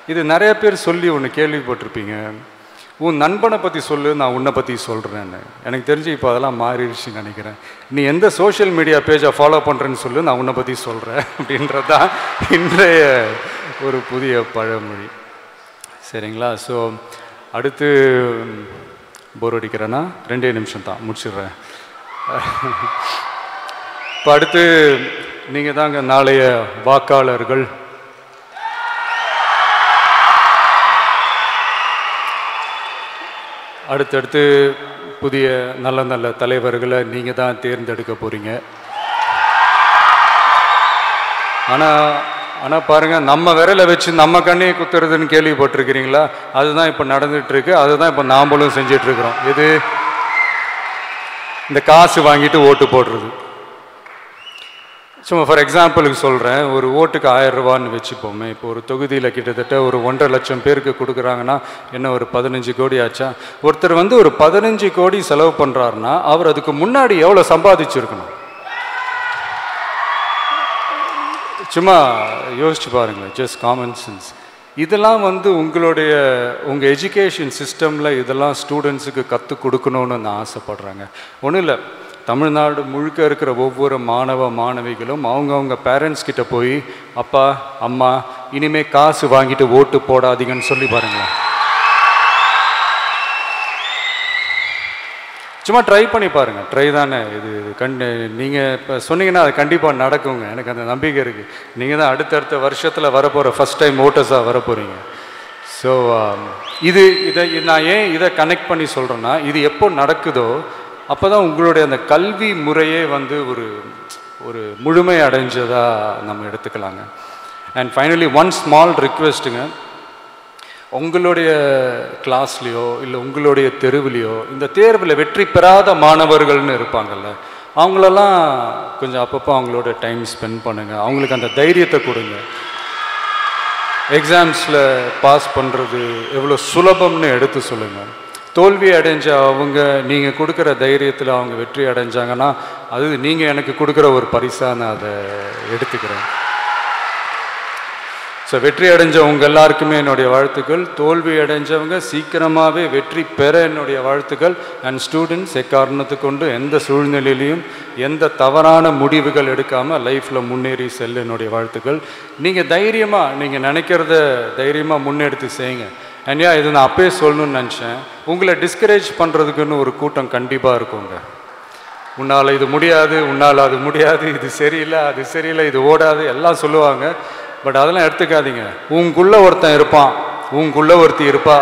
இது நிறைய பேர் சொல்லி ஒன்று கேள்விப்பட்டிருப்பீங்க உன் நண்பனை பற்றி சொல்லு நான் உன்னை பற்றி சொல்கிறேன்னு எனக்கு தெரிஞ்சு இப்போ அதெல்லாம் மாறிடுச்சுன்னு நினைக்கிறேன் நீ எந்த சோஷியல் மீடியா பேஜை ஃபாலோ பண்ணுறேன்னு சொல்லு நான் உன்னை பற்றி சொல்கிறேன் அப்படின்றது தான் இன்றைய ஒரு புதிய பழமொழி சரிங்களா ஸோ அடுத்து போர் அடிக்கிறேன்னா ரெண்டே நிமிஷம் தான் முடிச்சிடுறேன் இப்போ அடுத்து நீங்கள் தாங்க நாளைய வாக்காளர்கள் அடுத்தடுத்து புதிய நல்ல நல்ல தலைவர்களை நீங்கள் தான் தேர்ந்தெடுக்க போகிறீங்க ஆனால் ஆனால் பாருங்கள் நம்ம விரலை வச்சு நம்ம கண்ணையை குத்துறதுன்னு கேள்விப்பட்டிருக்கிறீங்களா அதுதான் இப்போ நடந்துட்டு இருக்கு அதுதான் இப்போ நாமளும் செஞ்சிட்டு இருக்கிறோம் இது இந்த காசு வாங்கிட்டு ஓட்டு போடுறது சும்மா ஃபார் எக்ஸாம்பிளுக்கு சொல்கிறேன் ஒரு ஓட்டுக்கு ஆயிரம் ரூபான்னு வச்சுப்போமே இப்போ ஒரு தொகுதியில் கிட்டத்தட்ட ஒரு ஒன்றரை லட்சம் பேருக்கு கொடுக்குறாங்கன்னா என்ன ஒரு பதினஞ்சு கோடி ஆச்சா ஒருத்தர் வந்து ஒரு பதினஞ்சு கோடி செலவு பண்ணுறாருன்னா அவர் அதுக்கு முன்னாடி எவ்வளோ சம்பாதிச்சிருக்கணும் சும்மா யோசிச்சு பாருங்களேன் ஜஸ்ட் காமன் சென்ஸ் இதெல்லாம் வந்து உங்களுடைய உங்கள் எஜுகேஷன் சிஸ்டமில் இதெல்லாம் ஸ்டூடெண்ட்ஸுக்கு கற்றுக் கொடுக்கணும்னு நான் ஆசைப்பட்றேங்க ஒன்றும் இல்லை தமிழ்நாடு முழுக்க இருக்கிற ஒவ்வொரு மாணவ மாணவிகளும் அவங்கவுங்க பேரண்ட்ஸ் கிட்ட போய் அப்பா அம்மா இனிமே காசு வாங்கிட்டு ஓட்டு போடாதீங்கன்னு சொல்லி பாருங்களேன் சும்மா ட்ரை பண்ணி பாருங்க ட்ரை தானே இது இது கண்டு நீங்கள் இப்போ சொன்னீங்கன்னா அது கண்டிப்பாக நடக்குங்க எனக்கு அந்த நம்பிக்கை இருக்குது நீங்கள் தான் அடுத்தடுத்த வருஷத்தில் வரப்போகிற ஃபஸ்ட் டைம் ஓட்டர்ஸாக வரப்போகிறீங்க ஸோ இது இதை இது நான் ஏன் இதை கனெக்ட் பண்ணி சொல்கிறேன்னா இது எப்போ நடக்குதோ அப்போ தான் உங்களுடைய அந்த கல்வி முறையே வந்து ஒரு ஒரு முழுமை அடைஞ்சதாக நம்ம எடுத்துக்கலாங்க அண்ட் ஃபைனலி ஒன் ஸ்மால் ரிக்வெஸ்ட்டுங்க உங்களுடைய கிளாஸ்லேயோ இல்லை உங்களுடைய தெருவிலையோ இந்த தேர்வில் வெற்றி பெறாத மாணவர்கள்னு இருப்பாங்கல்ல அவங்களெல்லாம் கொஞ்சம் அப்பப்போ அவங்களோட டைம் ஸ்பெண்ட் பண்ணுங்கள் அவங்களுக்கு அந்த தைரியத்தை கொடுங்க எக்ஸாம்ஸில் பாஸ் பண்ணுறது எவ்வளோ சுலபம்னு எடுத்து சொல்லுங்கள் தோல்வி அடைஞ்ச அவங்க நீங்கள் கொடுக்குற தைரியத்தில் அவங்க வெற்றி அடைஞ்சாங்கன்னா அது நீங்கள் எனக்கு கொடுக்குற ஒரு பரிசாக நான் அதை எடுத்துக்கிறேன் ஸோ வெற்றி அடைஞ்சவங்க எல்லாருக்குமே என்னுடைய வாழ்த்துக்கள் தோல்வி அடைஞ்சவங்க சீக்கிரமாகவே வெற்றி பெற என்னுடைய வாழ்த்துக்கள் அண்ட் ஸ்டூடெண்ட்ஸ் எக்காரணத்து கொண்டு எந்த சூழ்நிலையிலையும் எந்த தவறான முடிவுகள் எடுக்காமல் லைஃப்பில் முன்னேறி செல்ல என்னுடைய வாழ்த்துக்கள் நீங்கள் தைரியமாக நீங்கள் நினைக்கிறத தைரியமாக முன்னெடுத்து செய்யுங்க அண்யா இது நான் அப்பயே சொல்லணும்னு நினச்சேன் உங்களை டிஸ்கரேஜ் பண்ணுறதுக்குன்னு ஒரு கூட்டம் கண்டிப்பாக இருக்குங்க உன்னால் இது முடியாது உன்னால் அது முடியாது இது சரியில்லை அது சரியில்லை இது ஓடாது எல்லாம் சொல்லுவாங்க பட் அதெல்லாம் எடுத்துக்காதீங்க உங்களுக்குள்ள ஒருத்தன் இருப்பான் உங்களுக்குள்ள ஒருத்தி இருப்பா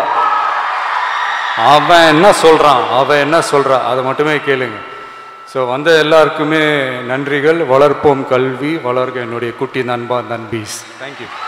அவன் என்ன சொல்கிறான் அவன் என்ன சொல்கிறா அதை மட்டுமே கேளுங்க ஸோ வந்த எல்லாருக்குமே நன்றிகள் வளர்ப்போம் கல்வி வளர்க என்னுடைய குட்டி நண்பா நண்பீஸ் தேங்க்யூ